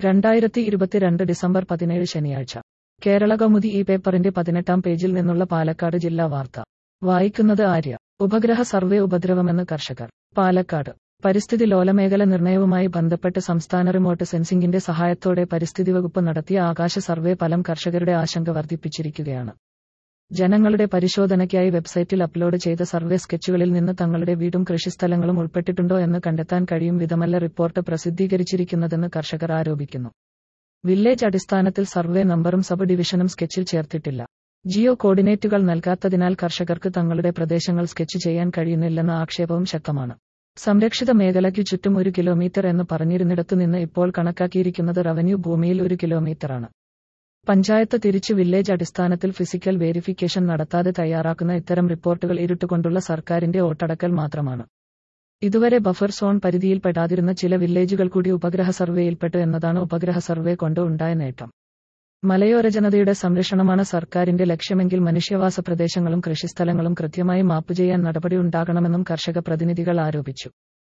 രണ്ടായിരത്തി ഇരുപത്തിരണ്ട് ഡിസംബർ പതിനേഴ് ശനിയാഴ്ച കേരള കൗമുദി ഈ പേപ്പറിന്റെ പതിനെട്ടാം പേജിൽ നിന്നുള്ള പാലക്കാട് ജില്ലാ വാർത്ത വായിക്കുന്നത് ആര്യ ഉപഗ്രഹ സർവേ ഉപദ്രവമെന്ന് കർഷകർ പാലക്കാട് പരിസ്ഥിതി ലോലമേഖല നിർണയവുമായി ബന്ധപ്പെട്ട് സംസ്ഥാന റിമോട്ട് സെൻസിംഗിന്റെ സഹായത്തോടെ പരിസ്ഥിതി വകുപ്പ് നടത്തിയ ആകാശ സർവേ ഫലം കർഷകരുടെ ആശങ്ക വർദ്ധിപ്പിച്ചിരിക്കുകയാണ് ജനങ്ങളുടെ പരിശോധനയ്ക്കായി വെബ്സൈറ്റിൽ അപ്ലോഡ് ചെയ്ത സർവേ സ്കെച്ചുകളിൽ നിന്ന് തങ്ങളുടെ വീടും കൃഷിസ്ഥലങ്ങളും ഉൾപ്പെട്ടിട്ടുണ്ടോ എന്ന് കണ്ടെത്താൻ കഴിയും വിധമല്ല റിപ്പോർട്ട് പ്രസിദ്ധീകരിച്ചിരിക്കുന്നതെന്ന് കർഷകർ ആരോപിക്കുന്നു വില്ലേജ് അടിസ്ഥാനത്തിൽ സർവേ നമ്പറും സബ് ഡിവിഷനും സ്കെച്ചിൽ ചേർത്തിട്ടില്ല ജിയോ കോർഡിനേറ്റുകൾ നൽകാത്തതിനാൽ കർഷകർക്ക് തങ്ങളുടെ പ്രദേശങ്ങൾ സ്കെച്ച് ചെയ്യാൻ കഴിയുന്നില്ലെന്ന ആക്ഷേപവും ശക്തമാണ് സംരക്ഷിത മേഖലയ്ക്കു ചുറ്റും ഒരു കിലോമീറ്റർ എന്ന് പറഞ്ഞിരുന്നിടത്തു നിന്ന് ഇപ്പോൾ കണക്കാക്കിയിരിക്കുന്നത് റവന്യൂ ഭൂമിയിൽ ഒരു കിലോമീറ്ററാണ് പഞ്ചായത്ത് തിരിച്ചു വില്ലേജ് അടിസ്ഥാനത്തിൽ ഫിസിക്കൽ വേരിഫിക്കേഷൻ നടത്താതെ തയ്യാറാക്കുന്ന ഇത്തരം റിപ്പോർട്ടുകൾ ഇരുട്ടുകൊണ്ടുള്ള സർക്കാരിന്റെ ഓട്ടടക്കൽ മാത്രമാണ് ഇതുവരെ ബഫർ സോൺ പരിധിയിൽപ്പെടാതിരുന്ന ചില വില്ലേജുകൾ കൂടി ഉപഗ്രഹ സർവേയിൽപ്പെട്ടു എന്നതാണ് ഉപഗ്രഹ സർവേ കൊണ്ട് ഉണ്ടായ നേട്ടം മലയോര ജനതയുടെ സംരക്ഷണമാണ് സർക്കാരിന്റെ ലക്ഷ്യമെങ്കിൽ മനുഷ്യവാസ പ്രദേശങ്ങളും കൃഷിസ്ഥലങ്ങളും കൃത്യമായി മാപ്പ് ചെയ്യാൻ നടപടി ഉണ്ടാകണമെന്നും കർഷക പ്രതിനിധികൾ ആരോപിച്ചു